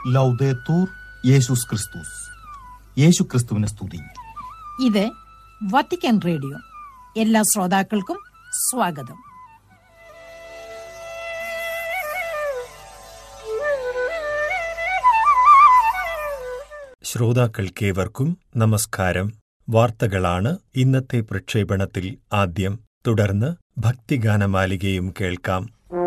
ലൗദേത്തൂർ യേശുസ് ക്രിസ്തുസ് യേശു ക്രിസ്തുവിനെ സ്തുതി ഇത് വത്തിക്കാൻ റേഡിയോ എല്ലാ ശ്രോതാക്കൾക്കും സ്വാഗതം ശ്രോതാക്കൾക്കേവർക്കും നമസ്കാരം വാർത്തകളാണ് ഇന്നത്തെ പ്രക്ഷേപണത്തിൽ ആദ്യം തുടർന്ന് ഭക്തിഗാനമാലികയും കേൾക്കാം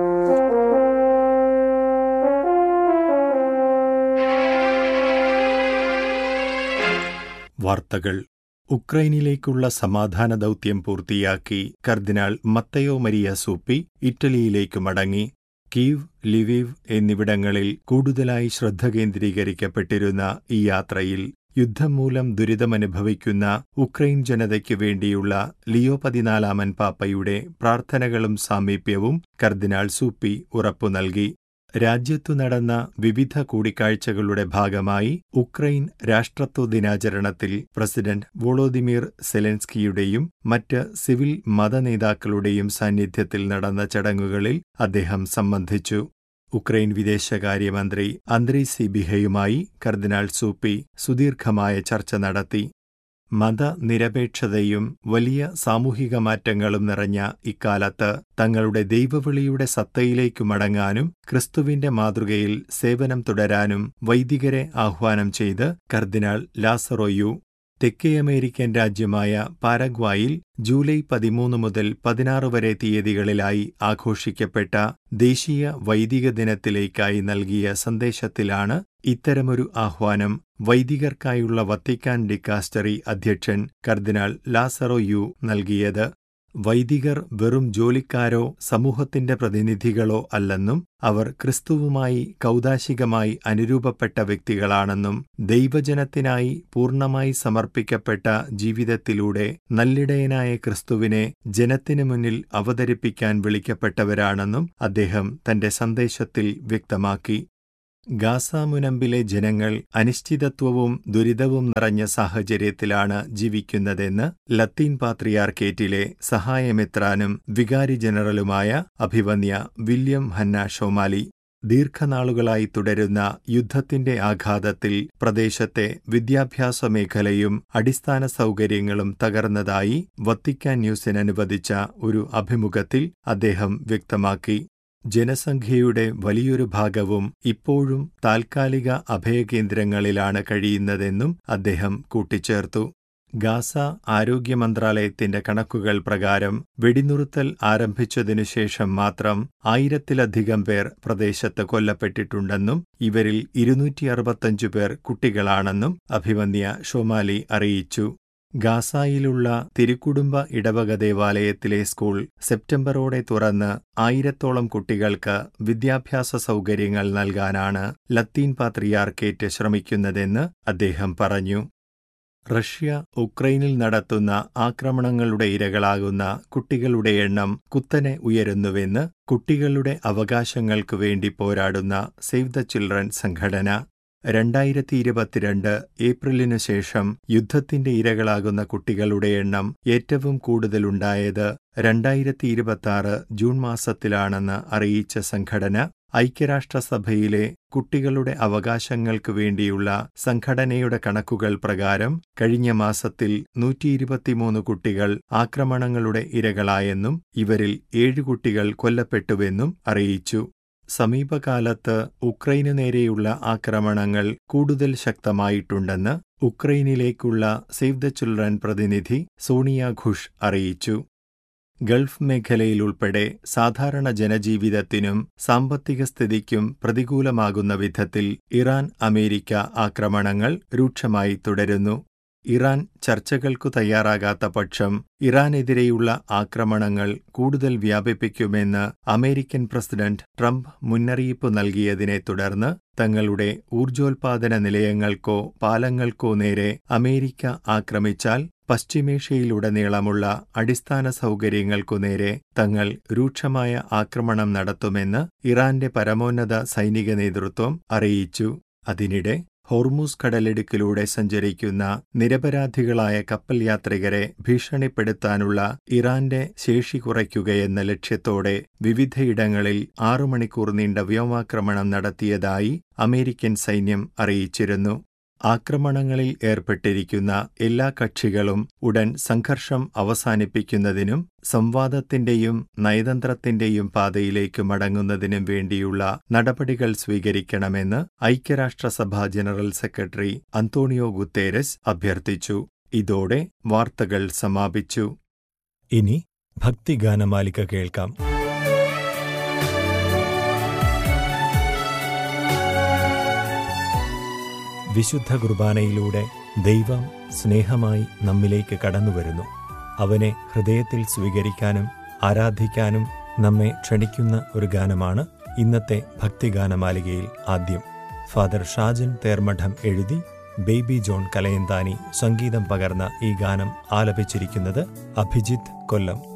വാർത്തകൾ ഉക്രൈനിലേക്കുള്ള സമാധാന ദൗത്യം പൂർത്തിയാക്കി കർദിനാൾ മത്തയോ മരിയ സൂപ്പി ഇറ്റലിയിലേക്ക് മടങ്ങി കീവ് ലിവീവ് എന്നിവിടങ്ങളിൽ കൂടുതലായി ശ്രദ്ധ കേന്ദ്രീകരിക്കപ്പെട്ടിരുന്ന ഈ യാത്രയിൽ യുദ്ധം മൂലം ദുരിതമനുഭവിക്കുന്ന ഉക്രൈൻ ജനതയ്ക്കു വേണ്ടിയുള്ള ലിയോ പതിനാലാമൻ പാപ്പയുടെ പ്രാർത്ഥനകളും സാമീപ്യവും കർദിനാൾ സൂപ്പി ഉറപ്പു നൽകി രാജ്യത്തു നടന്ന വിവിധ കൂടിക്കാഴ്ചകളുടെ ഭാഗമായി ഉക്രൈൻ രാഷ്ട്രത്വ ദിനാചരണത്തിൽ പ്രസിഡന്റ് വോളോദിമിർ സെലൻസ്കിയുടെയും മറ്റ് സിവിൽ മതനേതാക്കളുടെയും സാന്നിധ്യത്തിൽ നടന്ന ചടങ്ങുകളിൽ അദ്ദേഹം സംബന്ധിച്ചു ഉക്രൈൻ വിദേശകാര്യമന്ത്രി അന്ത്രി സിബിഹയുമായി കർദിനാൾ സൂപ്പി സുദീർഘമായ ചർച്ച നടത്തി മതനിരപേക്ഷതയും വലിയ സാമൂഹിക മാറ്റങ്ങളും നിറഞ്ഞ ഇക്കാലത്ത് തങ്ങളുടെ ദൈവവിളിയുടെ സത്തയിലേക്കു മടങ്ങാനും ക്രിസ്തുവിന്റെ മാതൃകയിൽ സേവനം തുടരാനും വൈദികരെ ആഹ്വാനം ചെയ്ത് കർദിനാൾ ലാസറോയു തെക്കേ അമേരിക്കൻ രാജ്യമായ പാരഗ്വായിൽ ജൂലൈ പതിമൂന്ന് മുതൽ പതിനാറ് വരെ തീയതികളിലായി ആഘോഷിക്കപ്പെട്ട ദേശീയ വൈദിക ദിനത്തിലേക്കായി നൽകിയ സന്ദേശത്തിലാണ് ഇത്തരമൊരു ആഹ്വാനം വൈദികർക്കായുള്ള വത്തിക്കാൻ ഡിക്കാസ്റ്ററി അധ്യക്ഷൻ കർദിനാൾ ലാസറോ യു നൽകിയത് വൈദികർ വെറും ജോലിക്കാരോ സമൂഹത്തിന്റെ പ്രതിനിധികളോ അല്ലെന്നും അവർ ക്രിസ്തുവുമായി കൗതാശികമായി അനുരൂപപ്പെട്ട വ്യക്തികളാണെന്നും ദൈവജനത്തിനായി പൂർണ്ണമായി സമർപ്പിക്കപ്പെട്ട ജീവിതത്തിലൂടെ നല്ലിടയനായ ക്രിസ്തുവിനെ ജനത്തിനു മുന്നിൽ അവതരിപ്പിക്കാൻ വിളിക്കപ്പെട്ടവരാണെന്നും അദ്ദേഹം തന്റെ സന്ദേശത്തിൽ വ്യക്തമാക്കി ഗാസ മുനമ്പിലെ ജനങ്ങൾ അനിശ്ചിതത്വവും ദുരിതവും നിറഞ്ഞ സാഹചര്യത്തിലാണ് ജീവിക്കുന്നതെന്ന് ലത്തീൻ പാത്രിയാർക്കേറ്റിലെ സഹായമെത്രാനും വികാരി ജനറലുമായ അഭിവന്യ വില്യം ഹന്ന ഷോമാലി ദീർഘനാളുകളായി തുടരുന്ന യുദ്ധത്തിന്റെ ആഘാതത്തിൽ പ്രദേശത്തെ വിദ്യാഭ്യാസ മേഖലയും അടിസ്ഥാന സൗകര്യങ്ങളും തകർന്നതായി വത്തിക്കാൻ ന്യൂസിന് അനുവദിച്ച ഒരു അഭിമുഖത്തിൽ അദ്ദേഹം വ്യക്തമാക്കി ജനസംഖ്യയുടെ വലിയൊരു ഭാഗവും ഇപ്പോഴും താൽക്കാലിക അഭയകേന്ദ്രങ്ങളിലാണ് കഴിയുന്നതെന്നും അദ്ദേഹം കൂട്ടിച്ചേർത്തു ഗാസ ആരോഗ്യ മന്ത്രാലയത്തിന്റെ കണക്കുകൾ പ്രകാരം വെടിനിറുത്തൽ ആരംഭിച്ചതിനുശേഷം മാത്രം ആയിരത്തിലധികം പേർ പ്രദേശത്ത് കൊല്ലപ്പെട്ടിട്ടുണ്ടെന്നും ഇവരിൽ ഇരുന്നൂറ്റി അറുപത്തഞ്ചു പേർ കുട്ടികളാണെന്നും അഭിമന്യ ഷോമാലി അറിയിച്ചു ഗാസായിലുള്ള തിരുക്കുടുംബ ഇടവക ദേവാലയത്തിലെ സ്കൂൾ സെപ്റ്റംബറോടെ തുറന്ന് ആയിരത്തോളം കുട്ടികൾക്ക് വിദ്യാഭ്യാസ സൗകര്യങ്ങൾ നൽകാനാണ് ലത്തീൻ പാത്രിയാർക്കേറ്റ് ശ്രമിക്കുന്നതെന്ന് അദ്ദേഹം പറഞ്ഞു റഷ്യ ഉക്രൈനിൽ നടത്തുന്ന ആക്രമണങ്ങളുടെ ഇരകളാകുന്ന കുട്ടികളുടെ എണ്ണം കുത്തനെ ഉയരുന്നുവെന്ന് കുട്ടികളുടെ അവകാശങ്ങൾക്കു വേണ്ടി പോരാടുന്ന സേവ് ദ ചിൽഡ്രൻ സംഘടന രണ്ടായിരത്തി ഇരുപത്തിരണ്ട് ഏപ്രിലിനു ശേഷം യുദ്ധത്തിന്റെ ഇരകളാകുന്ന കുട്ടികളുടെ എണ്ണം ഏറ്റവും കൂടുതലുണ്ടായത് രണ്ടായിരത്തി ഇരുപത്തിയാറ് ജൂൺ മാസത്തിലാണെന്ന് അറിയിച്ച സംഘടന ഐക്യരാഷ്ട്രസഭയിലെ കുട്ടികളുടെ അവകാശങ്ങൾക്കു വേണ്ടിയുള്ള സംഘടനയുടെ കണക്കുകൾ പ്രകാരം കഴിഞ്ഞ മാസത്തിൽ നൂറ്റിയിരുപത്തിമൂന്ന് കുട്ടികൾ ആക്രമണങ്ങളുടെ ഇരകളായെന്നും ഇവരിൽ ഏഴ് കുട്ടികൾ കൊല്ലപ്പെട്ടുവെന്നും അറിയിച്ചു സമീപകാലത്ത് ഉക്രൈനു നേരെയുള്ള ആക്രമണങ്ങൾ കൂടുതൽ ശക്തമായിട്ടുണ്ടെന്ന് ഉക്രൈനിലേക്കുള്ള സേവ് ദ ചിൽഡ്രൻ പ്രതിനിധി സോണിയ ഘുഷ് അറിയിച്ചു ഗൾഫ് മേഖലയിലുൾപ്പെടെ സാധാരണ ജനജീവിതത്തിനും സാമ്പത്തിക സ്ഥിതിക്കും പ്രതികൂലമാകുന്ന വിധത്തിൽ ഇറാൻ അമേരിക്ക ആക്രമണങ്ങൾ രൂക്ഷമായി തുടരുന്നു ഇറാൻ ചർച്ചകൾക്കു തയ്യാറാകാത്ത പക്ഷം ഇറാനെതിരെയുള്ള ആക്രമണങ്ങൾ കൂടുതൽ വ്യാപിപ്പിക്കുമെന്ന് അമേരിക്കൻ പ്രസിഡന്റ് ട്രംപ് മുന്നറിയിപ്പ് നൽകിയതിനെ തുടർന്ന് തങ്ങളുടെ ഊർജോൽപാദന നിലയങ്ങൾക്കോ പാലങ്ങൾക്കോ നേരെ അമേരിക്ക ആക്രമിച്ചാൽ പശ്ചിമേഷ്യയിലുടനീളമുള്ള അടിസ്ഥാന സൗകര്യങ്ങൾക്കു നേരെ തങ്ങൾ രൂക്ഷമായ ആക്രമണം നടത്തുമെന്ന് ഇറാന്റെ പരമോന്നത സൈനിക നേതൃത്വം അറിയിച്ചു അതിനിടെ ഹോർമൂസ് കടലിടുക്കിലൂടെ സഞ്ചരിക്കുന്ന നിരപരാധികളായ കപ്പൽ യാത്രികരെ ഭീഷണിപ്പെടുത്താനുള്ള ഇറാന്റെ ശേഷി കുറയ്ക്കുകയെന്ന ലക്ഷ്യത്തോടെ വിവിധയിടങ്ങളിൽ ആറു മണിക്കൂർ നീണ്ട വ്യോമാക്രമണം നടത്തിയതായി അമേരിക്കൻ സൈന്യം അറിയിച്ചിരുന്നു ആക്രമണങ്ങളിൽ ഏർപ്പെട്ടിരിക്കുന്ന എല്ലാ കക്ഷികളും ഉടൻ സംഘർഷം അവസാനിപ്പിക്കുന്നതിനും സംവാദത്തിന്റെയും നയതന്ത്രത്തിന്റെയും പാതയിലേക്ക് മടങ്ങുന്നതിനും വേണ്ടിയുള്ള നടപടികൾ സ്വീകരിക്കണമെന്ന് ഐക്യരാഷ്ട്രസഭ ജനറൽ സെക്രട്ടറി അന്തോണിയോ ഗുത്തേരസ് അഭ്യർത്ഥിച്ചു ഇതോടെ വാർത്തകൾ സമാപിച്ചു ഇനി ഭക്തിഗാനമാലിക കേൾക്കാം വിശുദ്ധ കുർബാനയിലൂടെ ദൈവം സ്നേഹമായി നമ്മിലേക്ക് കടന്നുവരുന്നു അവനെ ഹൃദയത്തിൽ സ്വീകരിക്കാനും ആരാധിക്കാനും നമ്മെ ക്ഷണിക്കുന്ന ഒരു ഗാനമാണ് ഇന്നത്തെ ഭക്തിഗാനമാലികയിൽ ആദ്യം ഫാദർ ഷാജൻ തേർമഠം എഴുതി ബേബി ജോൺ കലയന്താനി സംഗീതം പകർന്ന ഈ ഗാനം ആലപിച്ചിരിക്കുന്നത് അഭിജിത്ത് കൊല്ലം